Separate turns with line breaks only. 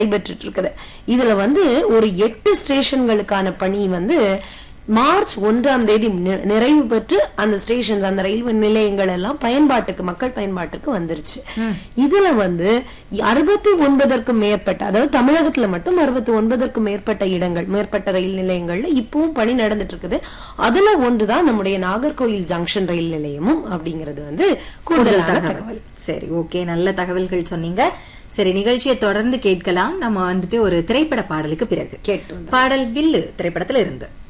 நடைபெற்றுட்டு இருக்குது இதுல வந்து ஒரு எட்டு ஸ்டேஷன்களுக்கான பணி வந்து மார்ச் ஒன்றாம் தேதி நி- நிறைவு பெற்று அந்த ஸ்டேஷன்ஸ் அந்த ரயில்வே நிலையங்கள் எல்லாம் பயன்பாட்டுக்கு மக்கள் பயன்பாட்டுக்கு வந்துருச்சு இதுல வந்து அறுபத்தி ஒன்பதற்கும் மேற்பட்ட அதாவது தமிழகத்துல மட்டும் அறுபத்தி ஒன்பதற்கும் மேற்பட்ட இடங்கள் மேற்பட்ட ரயில் நிலையங்கள்ல இப்பவும் பணி நடந்துட்டு இருக்குது அதுல ஒன்றுதான் நம்முடைய நாகர்கோயில் ஜங்ஷன் ரயில் நிலையமும் அப்படிங்கிறது வந்து
கூடுதல்
கூடுதலான
தகவல் சரி ஓகே நல்ல தகவல்கள் சொன்னீங்க சரி நிகழ்ச்சியை தொடர்ந்து கேட்கலாம் நம்ம வந்துட்டு ஒரு திரைப்பட பாடலுக்கு பிறகு
கேட்டு
பாடல் வில்லு திரைப்படத்துல இருந்து